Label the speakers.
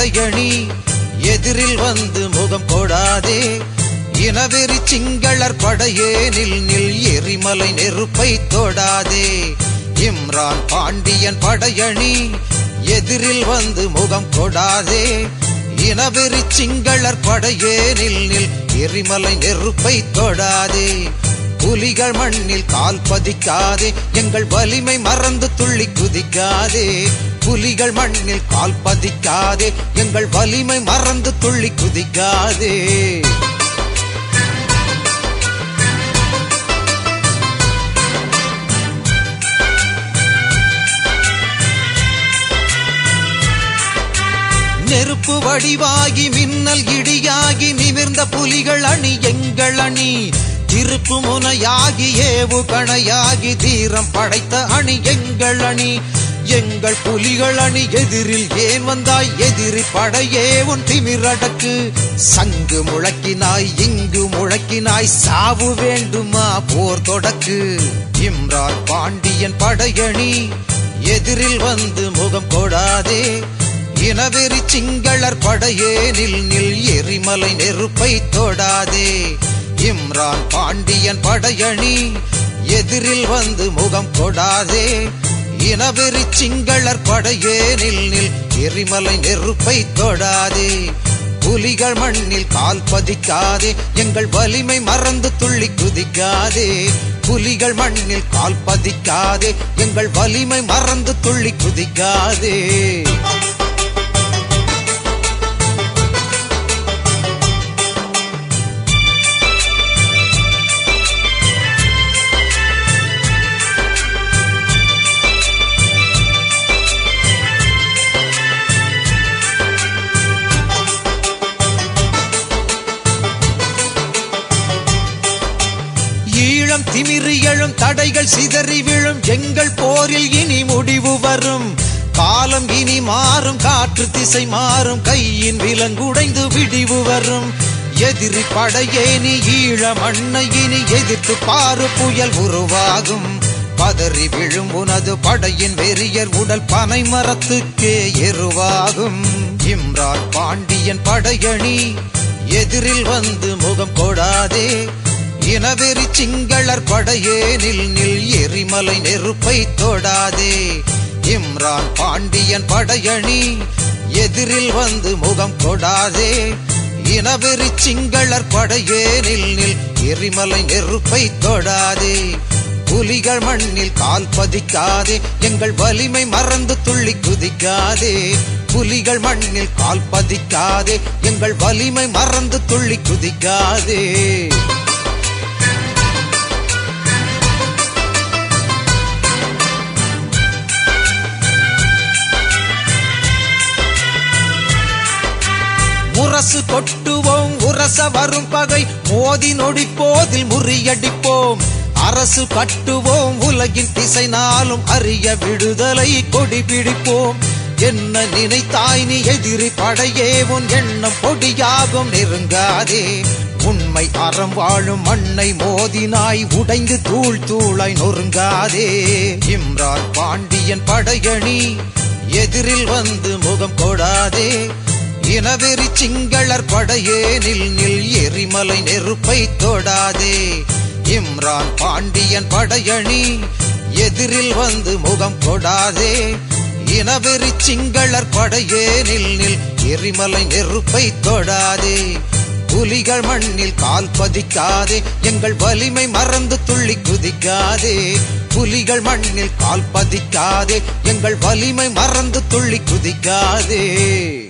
Speaker 1: படையணி எதிரில் வந்து முகம் கொடாதே இனவெறி சிங்களர் படையே நில் நில் எரிமலை நெருப்பை தொடாதே இம்ரான் பாண்டியன் படையணி எதிரில் வந்து முகம் கொடாதே இனவெறி சிங்களர் படையே நில் நில் எரிமலை நெருப்பை தொடாதே புலிகள் மண்ணில் கால் பதிக்காதே எங்கள் வலிமை மறந்து துள்ளி குதிக்காதே புலிகள் மண்ணில் கால் பதிக்காதே எங்கள் வலிமை மறந்து துள்ளி குதிக்காதே நெருப்பு வடிவாகி மின்னல் இடியாகி நிமிர்ந்த புலிகள் அணி எங்கள் அணி திருப்பு முனையாகி ஏவு கணையாகி தீரம் படைத்த அணி எங்கள் அணி எங்கள் புலிகள் அணி எதிரில் ஏன் வந்தாய் எதிரி படையே உன் திமிரடக்கு சங்கு முழக்கினாய் இங்கு முழக்கினாய் சாவு வேண்டுமா போர் தொடக்கு இம்ரான் பாண்டியன் படையணி எதிரில் வந்து முகம் கொடாதே இனவெறி சிங்களர் படையே நில் நில் எரிமலை நெருப்பை தொடாதே இம்ரான் பாண்டியன் படையணி எதிரில் வந்து முகம் கொடாதே இனவெறி சிங்களர் படையே நில் நில் எரிமலை நெருப்பை தொடாதே புலிகள் மண்ணில் கால் பதிக்காதே எங்கள் வலிமை மறந்து துள்ளி குதிக்காதே புலிகள் மண்ணில் கால் பதிக்காதே எங்கள் வலிமை மறந்து துள்ளி குதிக்காதே ஈழம் திமிரி எழும் தடைகள் சிதறி விழும் எங்கள் போரில் இனி முடிவு வரும் காலம் இனி மாறும் காற்று திசை மாறும் கையின் விலங்குடைந்து விடிவு வரும் எதிரி படையே நீ ஈழ மண்ணை இனி எதிர்த்து பாரு புயல் உருவாகும் பதறி விழும் உனது படையின் வெறியர் உடல் பனை மரத்துக்கே எருவாகும் இம்ரான் பாண்டியன் படையணி எதிரில் வந்து முகம் கொடாதே இனவெறி சிங்களர் படையே நில் நில் எரிமலை நெருப்பை தொடாதே இம்ரான் பாண்டியன் படையணி எதிரில் வந்து முகம் கொடாதே இனவெறி சிங்களர் படையே நில் நில் எரிமலை நெருப்பை தொடாதே புலிகள் மண்ணில் கால் பதிக்காதே எங்கள் வலிமை மறந்து துள்ளி குதிக்காதே புலிகள் மண்ணில் கால் பதிக்காதே எங்கள் வலிமை மறந்து துள்ளி குதிக்காதே முரசு கொட்டுவோம் உரச வரும் பகை மோதி நொடிப்போதில் முறியடிப்போம் அரசு கட்டுவோம் உலகின் திசை நாளும் அறிய விடுதலை கொடி பிடிப்போம் என்ன நினைத்தாய் நீ எதிரி படையே உன் எண்ணம் பொடியாகும் நெருங்காதே உண்மை அறம் வாழும் மண்ணை மோதினாய் உடைந்து தூள் தூளாய் நொறுங்காதே இம்ரான் பாண்டியன் படையணி எதிரில் வந்து முகம் கொடாதே இனவெறி சிங்களர் படையே நில் நில் எரிமலை நெருப்பை தொடாதே இம்ரான் பாண்டியன் படையணி எதிரில் வந்து முகம் கொடாதே இனவெறி சிங்களர் படையே நில் நில் எரிமலை நெருப்பை தொடாதே புலிகள் மண்ணில் கால் பதிக்காதே எங்கள் வலிமை மறந்து துள்ளி குதிக்காதே புலிகள் மண்ணில் கால் பதிக்காதே எங்கள் வலிமை மறந்து துள்ளி குதிக்காதே